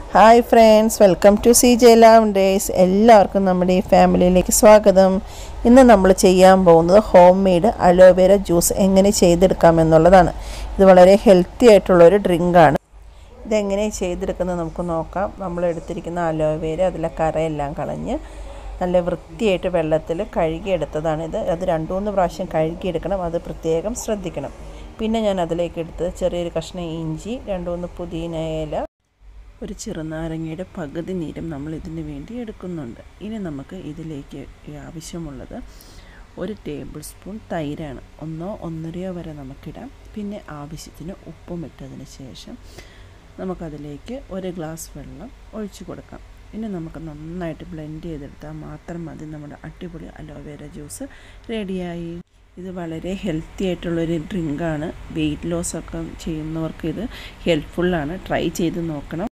hi friends welcome to C J love days എല്ലാവർക്കും നമ്മുടെ ഈ ഫാമിലിയിലേക്ക് സ്വാഗതം ഇന്ന് നമ്മൾ ചെയ്യാൻ പോകുന്നത് ഹോം മെയ്ഡ് അലോവേര ജ്യൂസ് എങ്ങനെ ചെയ്തെടുക്കാമെന്നുള്ളതാണ് ഇത് വളരെ ഹെൽത്തി ആയിട്ടുള്ളൊരു ഡ്രിങ്കാണ് ഇതെങ്ങനെ ചെയ്തെടുക്കുന്നത് നമുക്ക് നോക്കാം നമ്മൾ എടുത്തിരിക്കുന്ന അലോവേര അതിലെ കറയെല്ലാം കളഞ്ഞ് നല്ല വൃത്തിയായിട്ട് വെള്ളത്തിൽ കഴുകിയെടുത്തതാണിത് അത് രണ്ട് മൂന്ന് പ്രാവശ്യം കഴുകിയെടുക്കണം അത് പ്രത്യേകം ശ്രദ്ധിക്കണം പിന്നെ ഞാൻ അതിലേക്ക് എടുത്തത് ചെറിയൊരു കഷ്ണം ഇഞ്ചി രണ്ട് മൂന്ന് പുതിന ഇല ഒരു ചെറുനാരങ്ങയുടെ പകുതി നീരും നമ്മൾ ഇതിന് വേണ്ടി എടുക്കുന്നുണ്ട് ഇനി നമുക്ക് ഇതിലേക്ക് ആവശ്യമുള്ളത് ഒരു ടേബിൾ സ്പൂൺ തൈരാണ് ഒന്നോ ഒന്നരയോ വരെ നമുക്കിടാം പിന്നെ ആവശ്യത്തിന് ഉപ്പും ഇട്ടതിന് ശേഷം നമുക്കതിലേക്ക് ഒരു ഗ്ലാസ് വെള്ളം ഒഴിച്ചു കൊടുക്കാം ഇനി നമുക്ക് നന്നായിട്ട് ബ്ലെൻഡ് ചെയ്തെടുത്താൽ മാത്രം മതി നമ്മുടെ അടിപൊളി അലോവേര ജ്യൂസ് റെഡിയായി ഇത് വളരെ ഹെൽത്തി ആയിട്ടുള്ളൊരു ഡ്രിങ്കാണ് വെയിറ്റ് ലോസ് ഒക്കെ ചെയ്യുന്നവർക്ക് ഇത് ഹെൽപ്ഫുള്ളാണ് ട്രൈ ചെയ്ത് നോക്കണം